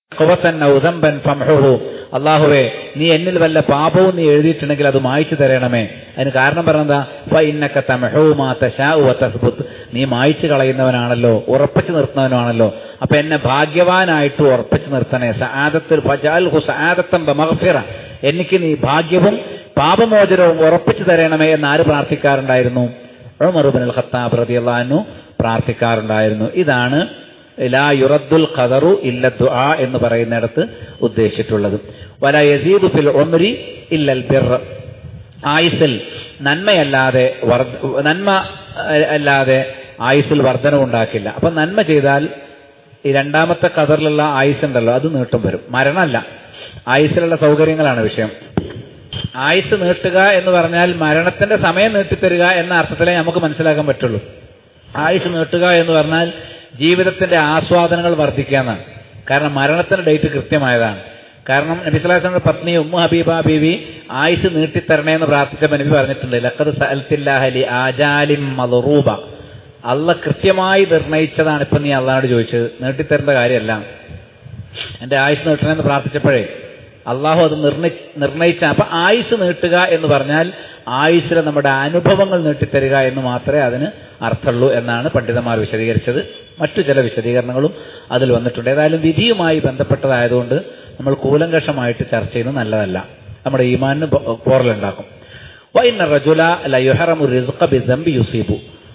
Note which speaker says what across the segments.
Speaker 1: ഖുബസൻ ഔ ദംബൻ ഫംഹുഹു അള്ളാഹുവേ നീ എന്നിൽ വല്ല പാപവും നീ എഴുതിയിട്ടുണ്ടെങ്കിൽ അത് മായ്ച്ചു തരണമേ അതിന് കാരണം പറഞ്ഞതാ ഫഇന്നക തംഹു മാ തശാഉ വതസ്ബുത്ത് നീ മായ്ച്ചു കളയുന്നവനാണല്ലോ ഉറപ്പിച്ചു നിർത്തുന്നവനാണല്ലോ അപ്പൊ എന്നെ ഭാഗ്യവാനായിട്ട് ഉറപ്പിച്ചു നിർത്തണേ സആദത്തിൽ ഫജാൽഹു സആദത്തൻ ബമഗ്ഫിറ എനിക്ക് നീ ഭാഗ്യവും പാപമോചനവും ഉറപ്പിച്ചു തരണമേ എന്ന് ആര് പ്രാർത്ഥിക്കാറുണ്ടായിരുന്നു ഉമർ ഇബ്നുൽ ഖത്താബ് റളിയല്ലാഹു അൻഹു പ്രാർത്ഥിക്കാറുണ്ടായിരുന്നു ഇതാണ് ലാ യുറദ്ദുൽ ഖദറു ഇല്ല ദുആ എന്ന് പറയുന്നിടത്ത് ഉദ്ദേശിച്ചിട്ടുള്ളത് വല യസീദു ഫിൽ ഉംരി ഇല്ലൽ ബിർ ആയുസിൽ നന്മയല്ലാതെ വർദ്ധ- നന്മ അഹ്, അല്ലാതെ ആയുസിൽ വർധന ഉണ്ടാക്കില്ല അപ്പൊ നന്മ ചെയ്താൽ ഈ രണ്ടാമത്തെ കതറിലുള്ള ആയുസ് ഉണ്ടല്ലോ അത് നീട്ടും വരും മരണമല്ല ആയുസിലുള്ള സൗകര്യങ്ങളാണ് വിഷയം ആയുസ് നീട്ടുക എന്ന് പറഞ്ഞാൽ മരണത്തിന്റെ സമയം നീട്ടിത്തരിക എന്ന അർത്ഥത്തിലേ നമുക്ക് മനസ്സിലാക്കാൻ പറ്റുള്ളൂ ആയുസ് നീട്ടുക എന്ന് പറഞ്ഞാൽ ജീവിതത്തിന്റെ ആസ്വാദനങ്ങൾ വർദ്ധിക്കുക എന്നാണ് കാരണം മരണത്തിന്റെ ഡേറ്റ് കൃത്യമായതാണ് കാരണം നബിസ്ലാസിന്റെ പത്നി ഉമ്മു ഹബീബ ബീവി ആയുസ് നീട്ടിത്തരണേ എന്ന് പ്രാർത്ഥിച്ചപ്പോൾ നബി പറഞ്ഞിട്ടുണ്ട് ലഖദ് സഅൽത്തില്ലാഹലി ആജാലിം മദ്റൂബ അല്ല കൃത്യമായി നിർണയിച്ചതാണ് ഇപ്പൊ നീ അള്ളഹാനോട് ചോദിച്ചത് നീട്ടിത്തരേണ്ട കാര്യമല്ല എന്റെ ആയുസ് നീട്ടണമെന്ന് പ്രാർത്ഥിച്ചപ്പോഴേ അള്ളാഹു അത് നിർണയി നിർണയിച്ച അപ്പൊ ആയുസ് നീട്ടുക എന്ന് പറഞ്ഞാൽ ആയുസ്സിലെ നമ്മുടെ അനുഭവങ്ങൾ നീട്ടിത്തരിക എന്ന് മാത്രമേ അതിന് അർത്ഥമുള്ളൂ എന്നാണ് പണ്ഡിതന്മാർ വിശദീകരിച്ചത് മറ്റു ചില വിശദീകരണങ്ങളും അതിൽ വന്നിട്ടുണ്ട് ഏതായാലും വിധിയുമായി ബന്ധപ്പെട്ടതായതുകൊണ്ട് നമ്മൾ കൂലങ്കഷമായിട്ട് ചർച്ച ചെയ്യുന്നത് നല്ലതല്ല നമ്മുടെ ഈമാനിന് പോ- പോറലുണ്ടാക്കും വൈന റജുല ലയുഹറമു റിസ്ഖ ബിസംബി യുസീബു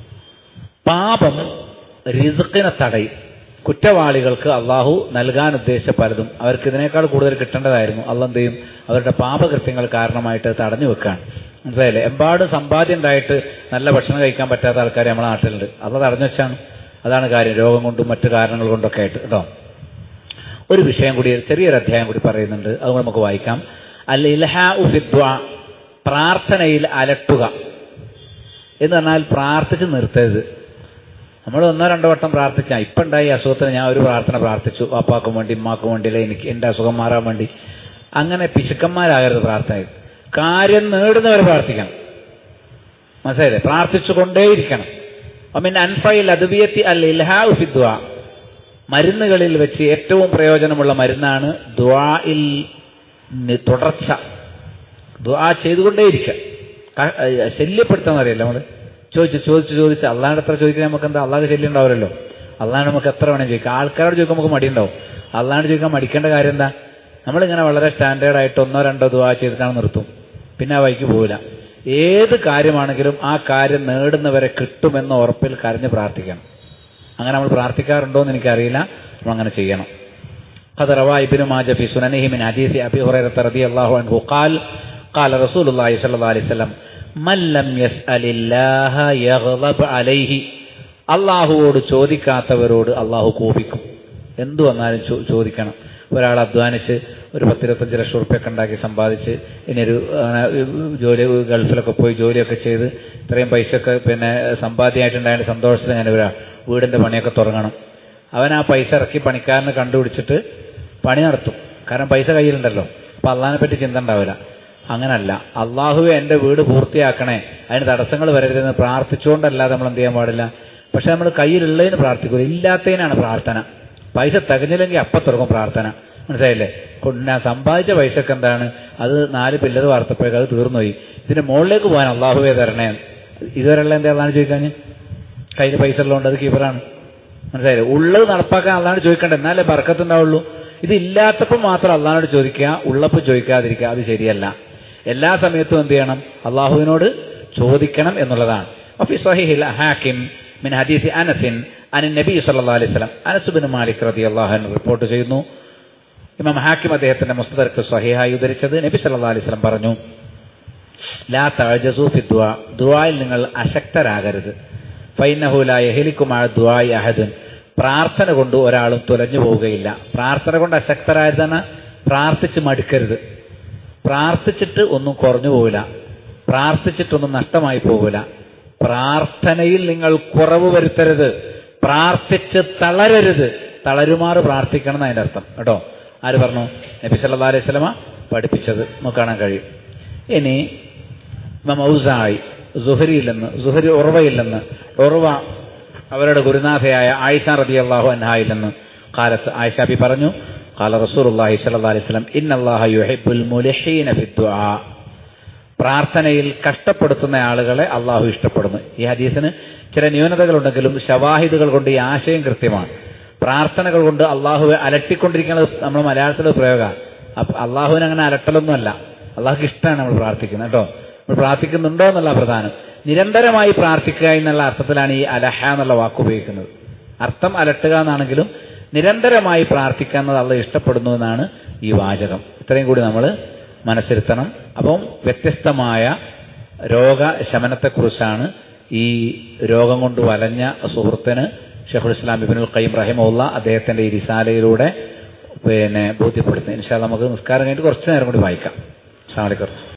Speaker 1: പാപം റിസ്ക്കിനെ തടയും കുറ്റവാളികൾക്ക് അള്ളാഹു നൽകാൻ ഉദ്ദേശിച്ച പലതും അവർക്ക് ഇതിനേക്കാൾ കൂടുതൽ കിട്ടേണ്ടതായിരുന്നു അള്ള എന്ത് ചെയ്യും അവരുടെ പാപകൃത്യങ്ങൾ കാരണമായിട്ട് അത് തടഞ്ഞു വെക്കുകയാണ് മനസ്സിലായില്ലേ എമ്പാടും സമ്പാദ്യം ഉണ്ടായിട്ട് നല്ല ഭക്ഷണം കഴിക്കാൻ പറ്റാത്ത ആൾക്കാർ നമ്മുടെ നാട്ടിലുണ്ട് അത് തടഞ്ഞു വെച്ചാണ് അതാണ് കാര്യം രോഗം കൊണ്ടും മറ്റു കാരണങ്ങൾ കൊണ്ടൊക്കെ ആയിട്ട് കേട്ടോ ഒരു വിഷയം കൂടി ചെറിയൊരു അധ്യായം കൂടി പറയുന്നുണ്ട് അത് നമുക്ക് വായിക്കാം അൽ ഇൽഹാ ഉഫിദ്വ പ്രാർത്ഥനയിൽ അലട്ടുക എന്ന് പറഞ്ഞാൽ പ്രാർത്ഥിച്ച് നിർത്തരുത് നമ്മൾ ഒന്നോ രണ്ടോ വട്ടം പ്രാർത്ഥിച്ചാൽ ഇപ്പം ഉണ്ടായി അസുഖത്തിന് ഞാൻ ഒരു പ്രാർത്ഥന പ്രാർത്ഥിച്ചു വാപ്പാക്കും വേണ്ടി ഉമ്മാക്കും വേണ്ടി അല്ലെ എനിക്ക് എൻ്റെ അസുഖം മാറാൻ വേണ്ടി അങ്ങനെ പിശുക്കന്മാരാകരുത് പ്രാർത്ഥന കാര്യം നേടുന്നവർ പ്രാർത്ഥിക്കണം മനസ്സിലായില്ലേ പ്രാർത്ഥിച്ചുകൊണ്ടേയിരിക്കണം അമിൻ അൻഫയിൽ അതുവിയത്തി അൽ ഇൽഹാ ഉഫിദ്വ മരുന്നുകളിൽ വെച്ച് ഏറ്റവും പ്രയോജനമുള്ള മരുന്നാണ് ദ്വായിൽ നി- തുടർച്ച ദ്വാ ചെയ്തുകൊണ്ടേയിരിക്കുക ക- ഏഹ് ശല്യപ്പെടുത്താൻ അറിയില്ല നമ്മൾ ചോദിച്ച് ചോദിച്ച് ചോദിച്ച് അള്ളാഹിന്റെ എത്ര ചോദിക്കാൻ നമുക്ക് എന്താ അള്ളാഹ് ശല്യം ഉണ്ടാവില്ലല്ലോ അള്ളാഹിന് നമുക്ക് എത്ര വേണം ചോദിക്കാം ആൾക്കാരോട് ചോദിക്കാൻ നമുക്ക് മടിയുണ്ടാവും അള്ളാഹിന് ചോദിക്കാൻ മടിക്കേണ്ട കാര്യം എന്താ നമ്മളിങ്ങനെ വളരെ സ്റ്റാൻഡേർഡ് ആയിട്ട് ഒന്നോ രണ്ടോ ദ്വാ ചെയ്തിട്ടാണ് നിർത്തും പിന്നെ ആ വഴിക്ക് പോവില്ല ഏത് കാര്യമാണെങ്കിലും ആ കാര്യം നേടുന്നവരെ കിട്ടുമെന്ന ഉറപ്പിൽ കരഞ്ഞ് പ്രാർത്ഥിക്കണം അങ്ങനെ നമ്മൾ പ്രാർത്ഥിക്കാറുണ്ടോ എന്ന് എനിക്കറിയില്ല നമ്മൾ അങ്ങനെ ചെയ്യണം قد روى ابن ماجه في سننه من حديث أبي هريرة رضي الله عنه قال قال رسول الله صلى الله عليه وسلم من لم يسأل الله يغضب عليه അള്ളാഹുവോട് ചോദിക്കാത്തവരോട് അള്ളാഹു കോപിക്കും എന്തു വന്നാലും ചോ- ചോദിക്കണം ഒരാൾ അധ്വാനിച്ച് ഒരു പത്തിരുപത്തഞ്ച് ലക്ഷം റുപ്യൊക്കെ ഉണ്ടാക്കി സമ്പാദിച്ച് ഇനിയൊരു ആ, ജോലി ഗൾഫിലൊക്കെ പോയി ജോലിയൊക്കെ ചെയ്ത് ഇത്രയും പൈസയൊക്കെ പിന്നെ സമ്പാദ്യമായിട്ടുണ്ടായ സന്തോഷത്തിൽ ഞാൻ വരാം വീടിന്റെ പണിയൊക്കെ തുടങ്ങണം അവൻ ആ പൈസ ഇറക്കി പണിക്കാരനെ കണ്ടുപിടിച്ചിട്ട് പണി നടത്തും കാരണം പൈസ കയ്യിലുണ്ടല്ലോ അപ്പൊ അള്ളാഹിനെ പറ്റി ചിന്ത ഉണ്ടാവില്ല അങ്ങനല്ല അള്ളാഹുവെ എൻ്റെ വീട് പൂർത്തിയാക്കണേ അതിന് തടസ്സങ്ങൾ വരരുതെന്ന് പ്രാർത്ഥിച്ചുകൊണ്ടല്ലാതെ നമ്മൾ എന്ത് ചെയ്യാൻ പാടില്ല പക്ഷെ നമ്മൾ കയ്യിലുള്ളതിന് പ്രാർത്ഥിക്കൂല ഇല്ലാത്തതിനാണ് പ്രാർത്ഥന പൈസ തികഞ്ഞില്ലെങ്കിൽ അപ്പം തുടങ്ങും പ്രാർത്ഥന മനസ്സിലായില്ലേ കൊണ്ട് ഞാൻ സമ്പാദിച്ച പൈസക്ക് എന്താണ് അത് നാല് പില്ലർ വാർത്തപ്പോഴേക്കും അത് തീർന്നുപോയി ഇതിന്റെ മുകളിലേക്ക് പോകാൻ അള്ളാഹുവേ തരണേ ഇതുവരെയുള്ള എന്താ അള്ളാഹ് ചോദിക്കാൻ കയ്യിൽ പൈസ ഉള്ളതുകൊണ്ട് അത് കീപ്പറാണ് മനസ്സിലായില്ലേ ഉള്ളത് നടപ്പാക്കാൻ അള്ളാഹോട് ചോദിക്കണ്ട എന്നാലേ ബർക്കത്തുണ്ടാവുള്ളൂ ഇത് ഇല്ലാത്തപ്പോൾ മാത്രം അള്ളാഹിനോട് ചോദിക്കുക ഉള്ളപ്പോൾ ചോദിക്കാതിരിക്കുക അത് ശരിയല്ല എല്ലാ സമയത്തും എന്ത് ചെയ്യണം അള്ളാഹുവിനോട് ചോദിക്കണം എന്നുള്ളതാണ് വഫി സ്വഹീഹിൽ ഹാക്കിം മിൻ ഹദീസ് അനസിൻ അനിൻ നബി സല്ലല്ലാഹു അലൈഹി വസല്ലം അനസ് ബിൻ മാലിക് റളിയല്ലാഹു അൻഹു റിപ്പോർട്ട് ചെയ്യുന്നു ഇമാം ഹാക്കിം അദ്ദേഹത്തിന്റെ മുസ്തദർക്ക് സ്വഹീഹായി ഉദ്ധരിച്ചത് നബി സല്ലല്ലാഹു അലൈഹി വസല്ലം പറഞ്ഞു ലാ തഅജസു ഫി ദുആ ദുആയിൽ നിങ്ങൾ അശക്തരാകരുത് ഫൈനഹു ലാ യഹ്ലിക്കു മഅ ദുആഇ അഹദുൻ പ്രാർത്ഥന കൊണ്ട് ഒരാളും തുലഞ്ഞു പോവുകയില്ല പ്രാർത്ഥന കൊണ്ട് അശക്തരായതാണ് പ്രാർത്ഥിച്ച് മടുക്കരുത് പ്രാർത്ഥിച്ചിട്ട് ഒന്നും കുറഞ്ഞു പോവില്ല പ്രാർത്ഥിച്ചിട്ടൊന്നും നഷ്ടമായി പോവില്ല പ്രാർത്ഥനയിൽ നിങ്ങൾ കുറവ് വരുത്തരുത് പ്രാർത്ഥിച്ച് തളരരുത് തളരുമാറ് പ്രാർത്ഥിക്കണം എന്ന് അതിന്റെ അർത്ഥം കേട്ടോ ആര് പറഞ്ഞു നബി സല്ലല്ലാഹു അലൈഹി വസല്ലമ പഠിപ്പിച്ചത് നമുക്ക് കാണാൻ കഴിയും ഇനി ഇമാം ഔസായി സുഹരിയിൽ നിന്ന് സുഹരി ഉറവയിൽ നിന്ന് ഉറവ അവരുടെ ഗുരുനാഥയായ ആയിഷ റതി അള്ളാഹു അൻഹായിൽ നിന്ന് കാലത്ത് ആയിഷ ബി പറഞ്ഞു قال رسول الله صلى الله عليه وسلم إن الله يحب الملحين في الدعاء പ്രാർത്ഥനയിൽ കഷ്ടപ്പെടുത്തുന്ന ആളുകളെ അള്ളാഹു ഇഷ്ടപ്പെടുന്നു ഈ ഹദീസിന് ചില ന്യൂനതകളുണ്ടെങ്കിലും ഷവാഹിദുകൾ കൊണ്ട് ഈ ആശയം കൃത്യമാണ് പ്രാർത്ഥനകൾ കൊണ്ട് അള്ളാഹുവെ അലട്ടിക്കൊണ്ടിരിക്കുന്നത് നമ്മൾ മലയാളത്തിലെ പ്രയോഗമാണ് അപ്പൊ അള്ളാഹുവിന് അങ്ങനെ അലട്ടലൊന്നുമല്ല അള്ളാഹുക്ക് ഇഷ്ടമാണ് നമ്മൾ പ്രാർത്ഥിക്കുന്നത് കേട്ടോ നമ്മൾ പ്രാർത്ഥിക്കുന്നുണ്ടോ എന്നുള്ള പ്രധാനം നിരന്തരമായി പ്രാർത്ഥിക്കുക എന്നുള്ള അർത്ഥത്തിലാണ് ഈ അലഹ എന്നുള്ള വാക്ക് ഉപയോഗിക്കുന്നത് അർത്ഥം അലട്ടുക എന്നാണെങ്കിലും നിരന്തരമായി പ്രാർത്ഥിക്കുക എന്നത് അള്ള ഇഷ്ടപ്പെടുന്നു എന്നാണ് ഈ വാചകം ഇത്രയും കൂടി നമ്മൾ മനസ്സിരുത്തണം അപ്പം വ്യത്യസ്തമായ രോഗശമനത്തെക്കുറിച്ചാണ് ഈ രോഗം കൊണ്ട് വലഞ്ഞ സുഹൃത്തിന് ഷെഖുൽ ഇസ്ലാം ഇബിനുൽ ഖയ്യം റഹിമുള്ള അദ്ദേഹത്തിന്റെ ഈ റിസാലയിലൂടെ പിന്നെ ബോധ്യപ്പെടുത്തുന്നത് ഇൻഷാ നമുക്ക് നിസ്കാരം കഴിഞ്ഞിട്ട് കുറച്ച് നേരം കൂടി വായിക്കാം അസ്സാം വലൈക്കും